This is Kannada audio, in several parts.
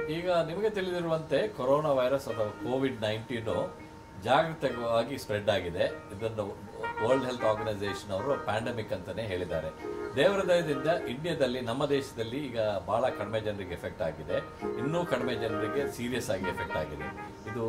ಈಗ ನಿಮಗೆ ತಿಳಿದಿರುವಂತೆ ಕೊರೋನಾ ವೈರಸ್ ಅಥವಾ ಕೋವಿಡ್ ನೈನ್ಟೀನು ಜಾಗತಿಕವಾಗಿ ಸ್ಪ್ರೆಡ್ ಆಗಿದೆ ಇದನ್ನು ವರ್ಲ್ಡ್ ಹೆಲ್ತ್ ಆರ್ಗನೈಸೇಷನ್ ಅವರು ಪ್ಯಾಂಡಮಿಕ್ ಅಂತಾನೆ ಹೇಳಿದ್ದಾರೆ ದೇವರ ದಯದಿಂದ ಇಂಡಿಯಾದಲ್ಲಿ ನಮ್ಮ ದೇಶದಲ್ಲಿ ಈಗ ಬಹಳ ಕಡಿಮೆ ಜನರಿಗೆ ಎಫೆಕ್ಟ್ ಆಗಿದೆ ಇನ್ನೂ ಕಡಿಮೆ ಜನರಿಗೆ ಸೀರಿಯಸ್ ಆಗಿ ಎಫೆಕ್ಟ್ ಆಗಿದೆ ಇದು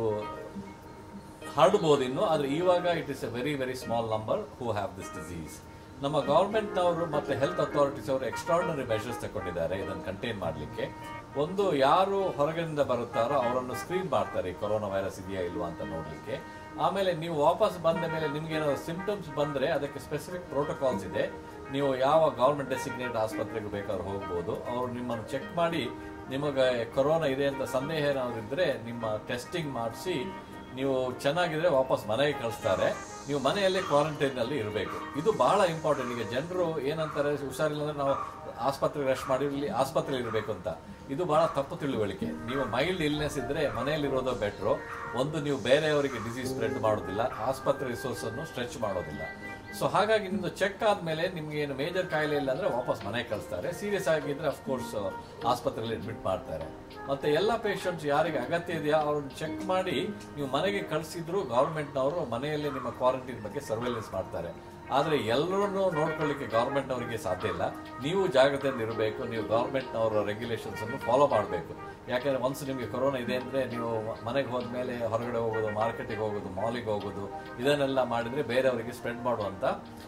ಹರಡ್ಬೋದು ಇನ್ನು ಆದ್ರೆ ಇವಾಗ it is a very very small number who have this disease ನಮ್ಮ ಗೌರ್ಮೆಂಟ್ನವರು ಮತ್ತೆ ಹೆಲ್ತ್ ಅಥಾರಿಟೀಸ್ ಅವರು ಎಕ್ಸ್ಟ್ರಾರ್ಡಿನರಿ ಮೆಷರ್ಸ್ ತಗೊಂಡಿದ್ದಾರೆ ಇದನ್ನು ಕಂಟೈನ್ ಮಾಡಲಿಕ್ಕೆ ಒಂದು ಯಾರು ಹೊರಗಿನಿಂದ ಬರುತ್ತಾರೋ ಅವರನ್ನು ಸ್ಕ್ರೀನ್ ಮಾಡ್ತಾರೆ ಈ ಕೊರೋನಾ ವೈರಸ್ ಇದೆಯಾ ಇಲ್ವಾ ಅಂತ ನೋಡಲಿಕ್ಕೆ ಆಮೇಲೆ ನೀವು ವಾಪಸ್ ಬಂದ ಮೇಲೆ ನಿಮ್ಗೆ ಏನಾದ್ರು ಸಿಂಪ್ಟಮ್ಸ್ ಬಂದ್ರೆ ಅದಕ್ಕೆ ಸ್ಪೆಸಿಫಿಕ್ ಪ್ರೋಟೋಕಾಲ್ಸ್ ಇದೆ ನೀವು ಯಾವ ಗೌರ್ಮೆಂಟ್ ಡೆಸಿಗ್ನೇಟ್ ಆಸ್ಪತ್ರೆಗೆ ಬೇಕಾದ್ರೂ ಹೋಗ್ಬೋದು ಅವರು ನಿಮ್ಮನ್ನು ಚೆಕ್ ಮಾಡಿ ನಿಮಗೆ ಕೊರೋನಾ ಇದೆ ಅಂತ ಸಂದೇಹ ಏನಾದ್ರು ಇದ್ರೆ ನಿಮ್ಮ ಟೆಸ್ಟಿಂಗ್ ಮಾಡಿಸಿ ನೀವು ಚೆನ್ನಾಗಿದ್ರೆ ವಾಪಸ್ ಮನೆಗೆ ಕಳಿಸ್ತಾರೆ ನೀವು ಮನೆಯಲ್ಲೇ ಕ್ವಾರಂಟೈನ್ ನಲ್ಲಿ ಇರಬೇಕು ಇದು ಬಹಳ ಇಂಪಾರ್ಟೆಂಟ್ ಈಗ ಜನರು ಏನಂತಾರೆ ಹುಷಾರಿಲ್ಲ ಅಂದ್ರೆ ನಾವು ಆಸ್ಪತ್ರೆಗೆ ರಶ್ ಮಾಡಿ ಇಲ್ಲಿ ಆಸ್ಪತ್ರೆ ಇರಬೇಕು ಅಂತ ಇದು ಬಹಳ ತಪ್ಪು ತಿಳುವಳಿಕೆ ನೀವು ಮೈಲ್ಡ್ ಇಲ್ನೆಸ್ ಇದ್ರೆ ಮನೆಯಲ್ಲಿರೋದು ಬೆಟ್ರು ಒಂದು ನೀವು ಬೇರೆಯವರಿಗೆ ಡಿಸೀಸ್ ಸ್ಪ್ರೆಡ್ ಮಾಡೋದಿಲ್ಲ ಆಸ್ಪತ್ರೆ ರಿಸೋರ್ಸ್ ಅನ್ನು ಸ್ಟ್ರೆಚ್ ಮಾಡೋದಿಲ್ಲ ಸೊ ಹಾಗಾಗಿ ನಿಮ್ದು ಚೆಕ್ ಆದ್ಮೇಲೆ ನಿಮ್ಗೆ ಏನು ಮೇಜರ್ ಕಾಯಿಲೆ ಇಲ್ಲ ಅಂದ್ರೆ ವಾಪಸ್ ಮನೆಗೆ ಕಳಿಸ್ತಾರೆ ಸೀರಿಯಸ್ ಆಗಿದ್ರೆ ಅಫ್ಕೋರ್ಸ್ ಆಸ್ಪತ್ರೆಯಲ್ಲಿ ಅಡ್ಮಿಟ್ ಮಾಡ್ತಾರೆ ಮತ್ತೆ ಎಲ್ಲ ಪೇಷಂಟ್ಸ್ ಯಾರಿಗೆ ಅಗತ್ಯ ಇದೆಯಾ ಅವ್ರನ್ನ ಚೆಕ್ ಮಾಡಿ ನೀವು ಮನೆಗೆ ಕಳಿಸಿದ್ರು ಗೌರ್ಮೆಂಟ್ನವರು ಮನೆಯಲ್ಲಿ ನಿಮ್ಮ ಕ್ವಾರಂಟೈನ್ ಬಗ್ಗೆ ಸರ್ವೇಲೆನ್ಸ್ ಮಾಡ್ತಾರೆ ಆದ್ರೆ ಎಲ್ಲರನ್ನೂ ನೋಡ್ಕೊಳ್ಳಿಕ್ಕೆ ಗೌರ್ಮೆಂಟ್ ಅವರಿಗೆ ಸಾಧ್ಯ ಇಲ್ಲ ನೀವು ಜಾಗ್ರತೆಯಿಂದ ಇರಬೇಕು ನೀವು ಗೌರ್ಮೆಂಟ್ನವರ ರೆಗ್ಯುಲೇಷನ್ಸ್ ಅನ್ನು ಫಾಲೋ ಮಾಡಬೇಕು ಯಾಕಂದ್ರೆ ಒನ್ಸ್ ನಿಮಗೆ ಕೊರೋನಾ ಇದೆ ಅಂದ್ರೆ ನೀವು ಮನೆಗೆ ಹೋದ್ಮೇಲೆ ಹೊರಗಡೆ ಹೋಗೋದು ಮಾರ್ಕೆಟಿಗೆ ಹೋಗೋದು ಮಾಲಿಗೆ ಹೋಗೋದು ಇದನ್ನೆಲ್ಲ ಮಾಡಿದ್ರೆ ಬೇರೆಯವರಿಗೆ ಸ್ಪ್ರೆಡ್ ಮಾಡುವಂತ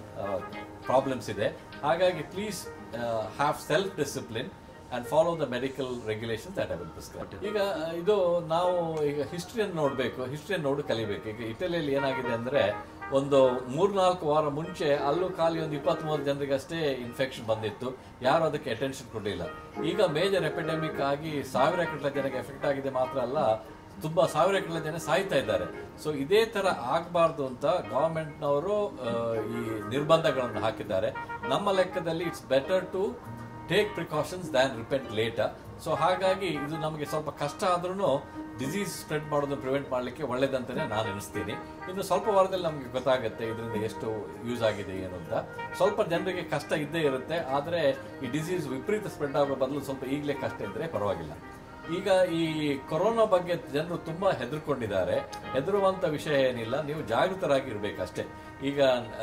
ಪ್ರಾಬ್ಲಮ್ಸ್ ಇದೆ ಹಾಗಾಗಿ please have self discipline and follow the medical regulation that will prescribe ಈಗ ಅಹ್, ಇದು ನಾವು ಈಗ ಹಿಸ್ಟ್ರಿಯನ್ನು ನೋಡಬೇಕು ಹಿಸ್ಟ್ರಿಯನ್ನು ನೋಡಿ ಕಲಿಬೇಕು ಈಗ ಇಟಲಿಯಲ್ಲಿ ಏನಾಗಿದೆ ಅಂದ್ರೆ ಒಂದು ಮೂರ್ನಾಲ್ಕು ವಾರ ಮುಂಚೆ ಅಲ್ಲೂ ಖಾಲಿ ಒಂದು ಇಪ್ಪತ್ತ್ ಮೂರು ಜನರಿಗೆ ಅಷ್ಟೇ ಇನ್ಫೆಕ್ಷನ್ ಬಂದಿತ್ತು ಯಾರು ಅದಕ್ಕೆ ಅಟೆನ್ಷನ್ ಕೊಡಲಿಲ್ಲ ಈಗ ಮೇಜರ್ ಎಪಿಡೆಮಿಕ್ ಆಗಿ ಸಾವಿರ ಗಟ್ಟಲೆ ಜನಕ್ಕೆ ಎಫೆಕ್ಟ್ ಆಗಿದೆ ಮಾತ್ರ ಅಲ್ಲ ತುಂಬಾ ಸಾವಿರ ಗಟ್ಟಲೆ ಜನ ಸಾಯ್ತಾ ಇದ್ದಾರೆ ಸೊ ಇದೇ ತರ ಆಗಬಾರ್ದು ಅಂತ ಗವರ್ಮೆಂಟ್ನವರು ಈ ನಿರ್ಬಂಧಗಳನ್ನು ಹಾಕಿದ್ದಾರೆ ನಮ್ಮ ಲೆಕ್ಕದಲ್ಲಿ it's better to take precautions than repent later so ಹಾಗಾಗಿ ಇದು ನಮಗೆ ಸ್ವಲ್ಪ ಕಷ್ಟ ಆದ್ರೂ ಡಿಸೀಸ್ ಸ್ಪ್ರೆಡ್ ಮಾಡೋದನ್ನ ಪ್ರಿವೆಂಟ್ ಮಾಡಲಿಕ್ಕೆ ಒಳ್ಳೇದಂತಾನೆ ನಾನು ಎನಿಸ್ತೀನಿ ಇನ್ನು ಸ್ವಲ್ಪ ವಾರದಲ್ಲಿ ನಮಗೆ ಗೊತ್ತಾಗುತ್ತೆ ಇದರಿಂದ ಎಷ್ಟು ಯೂಸ್ ಆಗಿದೆ ಏನು ಅಂತ ಸ್ವಲ್ಪ ಜನರಿಗೆ ಕಷ್ಟ ಇದ್ದೇ ಇರುತ್ತೆ ಆದರೆ ಈ ಡಿಸೀಸ್ ವಿಪರೀತ ಸ್ಪ್ರೆಡ್ ಆಗೋ ಬದಲು ಸ್ವಲ್ಪ ಈಗಲೇ ಕಷ್ಟ ಇದ್ರೆ ಪರವಾಗಿಲ್ಲ ಈಗ ಈ ಕೊರೋನಾ ಬಗ್ಗೆ ಜನರು ತುಂಬಾ ಹೆದರ್ಕೊಂಡಿದ್ದಾರೆ ಹೆದರುವಂತ ವಿಷಯ ಏನಿಲ್ಲ ನೀವು ಜಾಗೃತರಾಗಿ ಇರ್ಬೇಕಷ್ಟೇ ಈಗ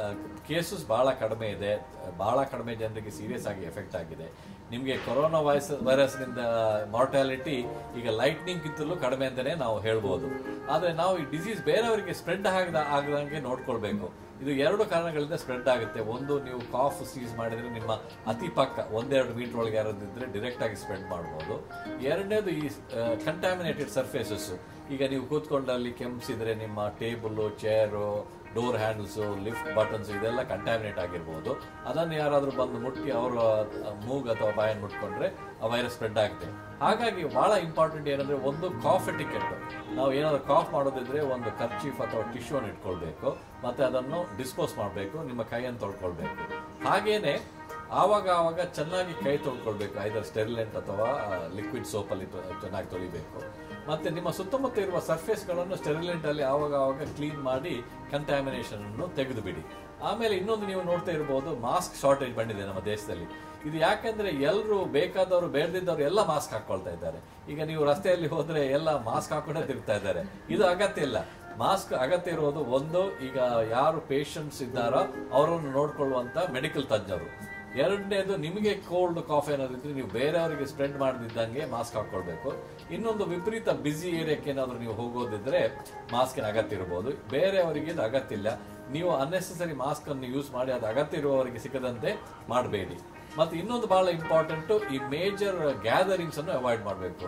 ಕೇಸಸ್ ಬಹಳ ಕಡಿಮೆ ಇದೆ ಬಹಳ ಕಡಿಮೆ ಜನರಿಗೆ ಸೀರಿಯಸ್ ಆಗಿ ಎಫೆಕ್ಟ್ ಆಗಿದೆ ನಿಮಗೆ ಕೊರೋನಾ ವೈರಸ್ ವೈರಸ್ನಿಂದ ಮಾರ್ಟಾಲಿಟಿ ಈಗ ಲೈಟ್ನಿಂಗ್ ಕಿತ್ತಲೂ ಕಡಿಮೆ ಅಂತಾನೆ ನಾವು ಹೇಳ್ಬೋದು ಆದ್ರೆ ನಾವು ಈ ಡಿಸೀಸ್ ಬೇರೆಯವರಿಗೆ ಸ್ಪ್ರೆಡ್ ಆಗದ ಆಗದಂಗೆ ನೋಡ್ಕೊಳ್ಬೇಕು ಇದು ಎರಡು ಕಾರಣಗಳಿಂದ ಸ್ಪ್ರೆಡ್ ಆಗುತ್ತೆ ಒಂದು ನೀವು ಕಾಫ್ ಸೀಸ್ ಮಾಡಿದ್ರೆ ನಿಮ್ಮ ಅತಿ ಪಕ್ಕ ಒಂದೆರಡು ಮೀಟರ್ ಒಳಗೆ ಯಾರಾದಿದ್ರೆ ಡೈರೆಕ್ಟ್ ಆಗಿ ಸ್ಪ್ರೆಡ್ ಮಾಡ್ಬೋದು ಎರಡನೇದು ಈ ಕಂಟ್ಯಾಮಿನೇಟೆಡ್ ಸರ್ಫೇಸಸ್ ಈಗ ನೀವು ಕೂತ್ಕೊಂಡಲ್ಲಿ ಕೆಮ್ಸಿದ್ರೆ ನಿಮ್ಮ table chair door handles lift buttons ಇದೆಲ್ಲ ಕಂಟ್ಯಾಮಿನೇಟ್ ಆಗಿರ್ಬೋದು ಅದನ್ನು ಯಾರಾದ್ರೂ ಬಂದು ಮುಟ್ಟಿ ಅವರ ಮೂಗ್ ಅಥವಾ ಬಾಯನ್ನು ಮುಟ್ಕೊಂಡ್ರೆ ಆ ವೈರಸ್ ಸ್ಪ್ರೆಡ್ ಆಗುತ್ತೆ ಹಾಗಾಗಿ ಬಹಳ ಇಂಪಾರ್ಟೆಂಟ್ ಏನಂದ್ರೆ ಒಂದು ಕಾಫ್ ಟಿಕೆಟ್ ನಾವು ಏನಾದ್ರು ಕಾಫ್ ಮಾಡೋದಿದ್ರೆ ಒಂದು ಕರ್ಚೀಫ್ ಅಥವಾ ಟಿಶ್ಯೂನ್ ಇಟ್ಕೊಳ್ಬೇಕು ಮತ್ತೆ ಅದನ್ನು ಡಿಸ್ಪೋಸ್ ಮಾಡಬೇಕು ನಿಮ್ಮ ಕೈಯನ್ನು ತೊಳ್ಕೊಳ್ಬೇಕು ಹಾಗೇನೆ ಆವಾಗ ಆವಾಗ ಚೆನ್ನಾಗಿ ಕೈ ತೊಳ್ಕೊಳ್ಬೇಕು ಐದರ್ ಸ್ಟೆರಿಲೆಂಟ್ ಅಥವಾ ಲಿಕ್ವಿಡ್ ಸೋಪಲ್ಲಿ ಚೆನ್ನಾಗಿ ತೊಳಿಬೇಕು ಮತ್ತೆ ನಿಮ್ಮ ಸುತ್ತಮುತ್ತ ಇರುವ ಸರ್ಫೇಸ್ಗಳನ್ನು ಸ್ಟೆರಿಲೆಂಟ್ ಅಲ್ಲಿ ಆವಾಗ ಆವಾಗ ಕ್ಲೀನ್ ಮಾಡಿ ಕಂಟ್ಯಾಮಿನೇಷನ್ ಅನ್ನು ತೆಗೆದು ಬಿಡಿ ಆಮೇಲೆ ಇನ್ನೊಂದು ನೀವು ನೋಡ್ತಾ ಇರಬಹುದು ಮಾಸ್ಕ್ ಶಾರ್ಟೇಜ್ ಬಂದಿದೆ ನಮ್ಮ ದೇಶದಲ್ಲಿ ಇದು ಯಾಕಂದ್ರೆ ಎಲ್ಲರೂ ಬೇಕಾದವರು ಬೇಡದಿದ್ದವರು ಎಲ್ಲ ಮಾಸ್ಕ್ ಹಾಕೊಳ್ತಾ ಇದ್ದಾರೆ ಈಗ ನೀವು ರಸ್ತೆಯಲ್ಲಿ ಹೋದ್ರೆ ಎಲ್ಲ ಮಾಸ್ಕ್ ಹಾಕೊಂಡೇ ತಿರುಗ್ತಾ ಇದ್ದಾರೆ ಇದು ಅಗತ್ಯ ಇಲ್ಲ ಮಾಸ್ಕ್ ಅಗತ್ಯ ಇರೋದು ಒಂದು ಈಗ ಯಾರು ಪೇಷಂಟ್ಸ್ ಇದ್ದಾರೋ ಅವರನ್ನು ನೋಡ್ಕೊಳ್ಳುವಂತ ಮೆಡಿಕಲ್ ತಜ್ಞರು ಎರಡನೇದು ನಿಮಗೆ ಕೋಲ್ಡ್ ಕಾಫ್ ಏನಾದ್ರು ಇದ್ರೆ ನೀವು ಬೇರೆಯವರಿಗೆ ಸ್ಪ್ರೆಡ್ ಮಾಡದಿದ್ದಂಗೆ ಮಾಸ್ಕ್ ಹಾಕೊಳ್ಬೇಕು ಇನ್ನೊಂದು ವಿಪರೀತ ಬಿಸಿ ಏರಿಯಾಕ್ಕೆ ಏನಾದ್ರು ನೀವು ಹೋಗೋದಿದ್ರೆ ಮಾಸ್ಕಿನ ಅಗತ್ಯ ಇರಬಹುದು ಬೇರೆಯವರಿಗೆ ಇದು ಅಗತ್ಯ ಇಲ್ಲ ನೀವು ಅನ್ನೆಸೆಸರಿ ಮಾಸ್ಕ್ ಅನ್ನು ಯೂಸ್ ಮಾಡಿ ಅದು ಅಗತ್ಯ ಇರುವವರಿಗೆ ಸಿಗದಂತೆ ಮಾಡಬೇಡಿ ಮತ್ತೆ ಇನ್ನೊಂದು ಬಹಳ ಇಂಪಾರ್ಟೆಂಟ್ ಈ ಮೇಜರ್ ಗ್ಯಾದರಿಂಗ್ಸ್ ಅನ್ನು ಅವಾಯ್ಡ್ ಮಾಡಬೇಕು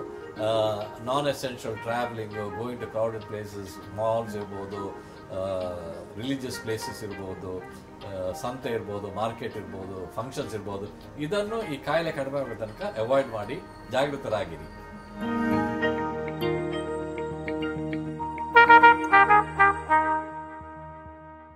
non essential travelling going to crowded places malls ಇರ್ಬೋದು ರಿಲಿಜಿಯಸ್ ಪ್ಲೇಸಸ್ ಇರ್ಬೋದು ಆ, ಸಂತೆ ಇರ್ಬೋದು ಮಾರ್ಕೆಟ್ ಇರ್ಬೋದು ಫಂಕ್ಷನ್ಸ್ ಇರ್ಬೋದು ಇದನ್ನು ಈ ಕಾಯಿಲೆ ಕಡಿಮೆ ಆಗೋ ತನಕ ಅವಾಯ್ಡ್ ಮಾಡಿ ಜಾಗೃತರಾಗಿರಿ